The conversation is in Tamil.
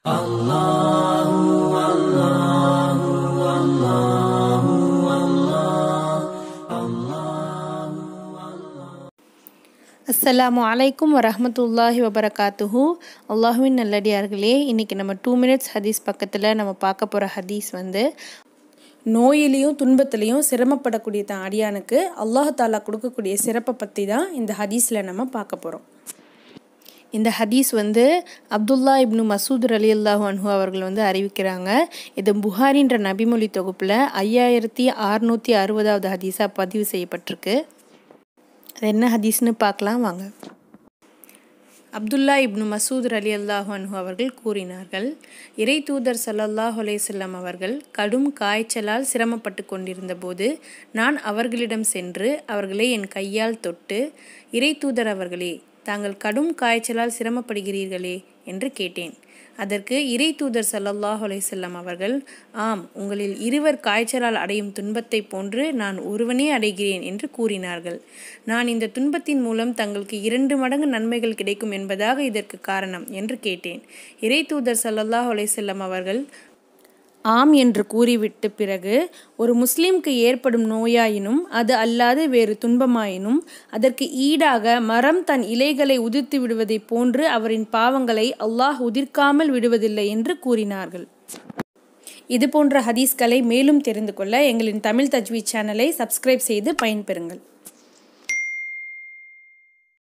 அஸ்ஸலாமு அலைக்கும் வரஹமத்துல்லாஹி வபரகாத்துஹு அல்லாஹுவின் நல்லடியார்களே இன்றைக்கி நம்ம டூ மினிட்ஸ் ஹதீஸ் பக்கத்தில் நம்ம பார்க்க போகிற ஹதீஸ் வந்து நோயிலையும் துன்பத்திலையும் சிரமப்படக்கூடிய தான் அடியானுக்கு அல்லாஹ் தாலா கொடுக்கக்கூடிய சிறப்பை பற்றி தான் இந்த ஹதீஸில் நம்ம பார்க்க போகிறோம் இந்த ஹதீஸ் வந்து அப்துல்லா இப்னு மசூத் அலி அல்லாஹு அன்ஹு அவர்கள் வந்து அறிவிக்கிறாங்க இது புகாரின்ற நபிமொழி தொகுப்பில் ஐயாயிரத்தி அறுநூற்றி அறுபதாவது ஹதீஸாக பதிவு செய்யப்பட்டிருக்கு அது என்ன ஹதீஸ்னு பார்க்கலாம் வாங்க அப்துல்லா இப்னு மசூத் அலி அல்லாஹு அன்ஹு அவர்கள் கூறினார்கள் இறை தூதர் சல்லல்லாஹ் அலேசல்லாம் அவர்கள் கடும் காய்ச்சலால் சிரமப்பட்டு கொண்டிருந்த போது நான் அவர்களிடம் சென்று அவர்களை என் கையால் தொட்டு இறை தூதர் அவர்களே தாங்கள் கடும் காய்ச்சலால் சிரமப்படுகிறீர்களே என்று கேட்டேன் அதற்கு இறை தூதர் சல்லல்லாஹ் அலைசல்லம் அவர்கள் ஆம் உங்களில் இருவர் காய்ச்சலால் அடையும் துன்பத்தை போன்று நான் ஒருவனே அடைகிறேன் என்று கூறினார்கள் நான் இந்த துன்பத்தின் மூலம் தங்களுக்கு இரண்டு மடங்கு நன்மைகள் கிடைக்கும் என்பதாக இதற்கு காரணம் என்று கேட்டேன் இறை தூதர் சல்லல்லாஹ் அலைசல்லம் அவர்கள் ஆம் என்று கூறிவிட்டு பிறகு ஒரு முஸ்லிம்க்கு ஏற்படும் நோயாயினும் அது அல்லாது வேறு துன்பமாயினும் அதற்கு ஈடாக மரம் தன் இலைகளை உதிர்த்து விடுவதைப் போன்று அவரின் பாவங்களை அல்லாஹ் உதிர்க்காமல் விடுவதில்லை என்று கூறினார்கள் இது போன்ற ஹதீஸ்களை மேலும் தெரிந்து கொள்ள எங்களின் தமிழ் தஜ்வீத் சேனலை சப்ஸ்கிரைப் செய்து பயன்பெறுங்கள்